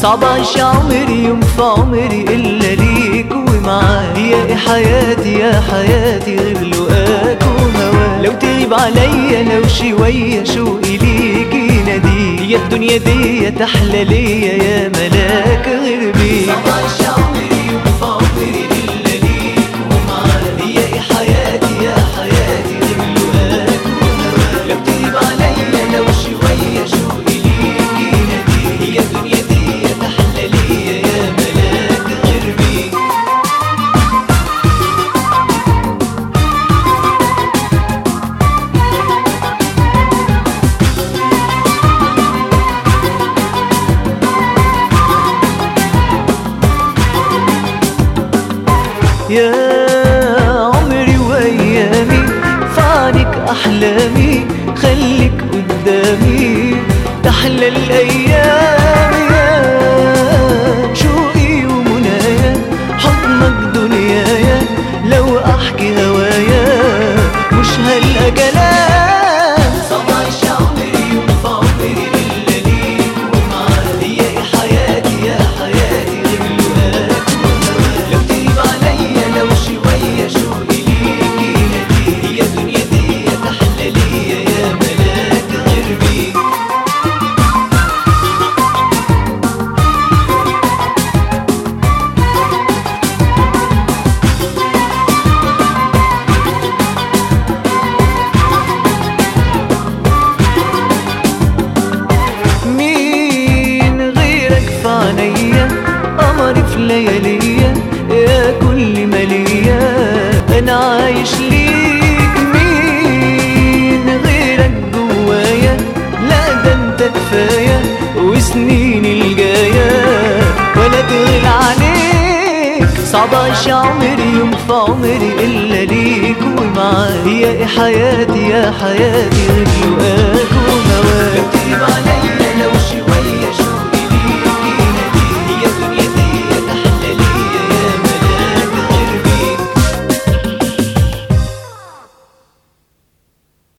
صعب اعيش عمري يوم في عمري الا ليك ومعاك يا حياتي يا حياتي غير لقاك وهواك لو تغيب عليا لو شوية شوقي ليك يناديك يا الدنيا دي تحلى ليا يا ملاك غير بيك صعب اعيش عمري يوم في عمري الا ليك ومعاك يا حياتي يا حياتي غير لقاك وهواك لو تغيب عليا لو شوية شوقي ليك يناديك يا الدنيا دي تحلى ليا يا ملاك غير بيك يا عمري وايامي فعنك احلامي خليك قدامي تحلى الايام يا شوقي ومنايا حضنك دنيايا لو احكي هوايا مش هلقى كلام صعب اعيش عمري يوم في عمري الا ليك ومعاك يا حياتي يا حياتي غير لقاك لو تغيب عليا لو شوية شوقي ليك يناديك يا دنيا دي تحلى ليا يا ملاك غير بيك مين غيرك في عينيا قمري في لياليا يا كل ما ليا انا عايش ليك مين غيرك جوايا لا ده انت كفايه وسنيني الجايه ولا تغل عليك صعب اعيش عمري يوم في عمري الا ليك ومعاك يا حياتي يا حياتي غير لقاك وهواك لو تغيب